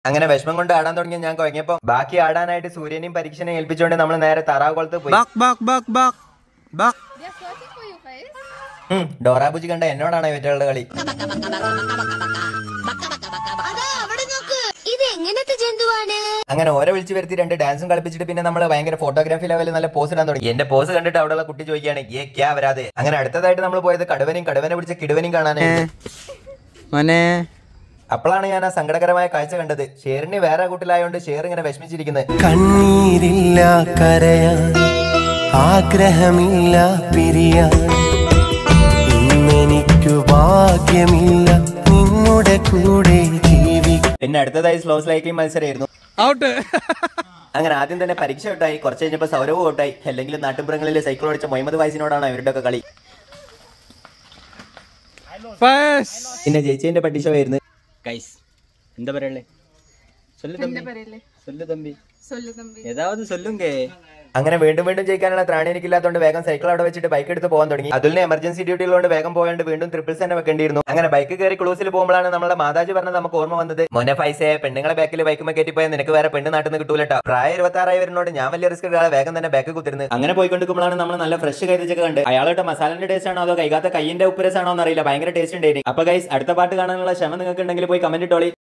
അങ്ങനെ വിഷമം കൊണ്ട് ആടാൻ തുടങ്ങിയ ഞാൻ കുഴങ്ങിയപ്പോ ബാക്കി ആടാനായിട്ട് സൂര്യനെയും പരീക്ഷനെയും ഏൽപ്പിച്ചുകൊണ്ട് നമ്മൾ നേരെ താറാവ് കുളത്ത് പോയി Bak bak bak bak. Bak. They are searching for you guys. ഉം, ഡോറാബുജി കണ്ട എന്നോടാണ് ഇവറ്റുകളുടെ കളി ഇത് എങ്ങനത്തെ ജന്തുവാണ് അങ്ങനെ ഓരോ വിളിച്ചു വരുത്തി രണ്ട് ഡാൻസും കളിപ്പിച്ചിട്ട് പിന്നെ നമ്മൾ ഭയങ്കര ഫോട്ടോഗ്രാഫി ലെവലിൽ നല്ല പോസ് ഇടാൻ തുടങ്ങി എന്റെ പോസ് കണ്ടിട്ട് അവിടെയുള്ള കുട്ടി ചോദിക്കുകയാണ് ഏ ക്യാ വരാതെ അങ്ങനെ അടുത്തതായിട്ട് നമ്മൾ പോയത് കടുവനെയും കടുവനെ പിടിച്ച കിടുവനെയും കാണാനായിട്ട് Mana? അപ്പോഴാണ് ഞാൻ ആ സങ്കടകരമായ കാഴ്ച കണ്ടത് ഷേറിന് വേറെ കൂട്ടിലായോണ്ട് ഷേർ ഇങ്ങനെ വിഷമിച്ചിരിക്കുന്നത് കണ്ണീരില്ല കരയാൻ ആഗ്രഹമില്ല പിരിയാൻ ഇന്നെനിക്കു ഭാഗ്യമില്ല നിന്നുടെ കൂടെ ജീവിക്കാൻ പിന്നെ അടുത്തതായി സ്ലോ സ്ലൈക്ലിംഗ് മത്സരമായിരുന്നു Out. അങ്ങനെ ആദ്യം തന്നെ പരീക്ഷ ഔട്ടായി കുറച്ച് കഴിഞ്ഞപ്പോൾ സൗരവും ഔട്ടായി അല്ലെങ്കിൽ നാട്ടുപുറങ്ങളിൽ സൈക്കിൾ ഓടിച്ച മുഹമ്മദ് വയസ്സിനോടാണ് അവരുടെ ഒക്കെ കളി First. പിന്നെ ജയിച്ചതിന്റെ പട്ടിഷ ആയിരുന്നു Guys. എന്താ പറയല്ലേ சொல்லு என்ன தம்பி പറയല്ലേ சொல்லு தம்பி சொல்லு தம்பி ஏதாவது சொல்லுங்க അങ്ങനെ വീണ്ടും വീണ്ടും ജയിക്കാനുള്ള ത്രാണി എനിക്കില്ലാത്തതുകൊണ്ട് വേഗം സൈക്കിൾ അവിടെ വെച്ചിട്ട് ബൈക്ക് എടുത്ത് പോകാൻ തുടങ്ങി അതുലിന് എമർജൻസി ഡ്യൂട്ടി ഉള്ളതുകൊണ്ട് വേഗം പോയാണ്ട് വീണ്ടും ട്രിപ്പിൾസ് തന്നെ വെക്കേണ്ടിയിരുന്നു അങ്ങനെ ബൈക്ക് കയറി ക്ലൂസിൽ പോകുമ്പോഴാണ് നമ്മുടെ മാതാജി പറഞ്ഞത് നമുക്ക് ഓർമ്മ വന്നത് മോനെ പൈസയെ പെണ്ണുങ്ങളെ ബാക്കിൽ ബൈക്ക് കയറ്റി പോയാൽ നിനക്ക് വേറെ പെണ്ണ് നാട്ടിൽ നിന്ന് കിട്ടൂലട്ടോ പ്രായം ഇരുപത്തി ആറായി വരുന്നോട് ഞാൻ വലിയ റിസ്ക് എടുക്കാതെ വേഗം തന്നെ ബാക്ക് കുത്തിരുന്നു അങ്ങനെ പോയിക്കൊണ്ടിരിക്കുമ്പോഴാണ് നമ്മൾ നല്ല ഫ്രഷ് കൈതച്ചൊക്കെ കണ്ട് അയാളുടെ മസാലന്റെ ടേസ്റ്റ് ആണോ അതോ കൈകാത്ത കയ്യിന്റെ ഉപ്പുരസാണോ എന്നറിയില്ല ഭയങ്കര ടേസ്റ്റ് ഉണ്ടായിരുന്നു അപ്പൊ ഗൈസ് അടുത്ത പാട്ട് കാണാനുള്ള ക്ഷമ നിങ്ങൾക്ക് ഉണ്ടെങ്കിൽ പോയി കമന്റ് ഇട്ടോളി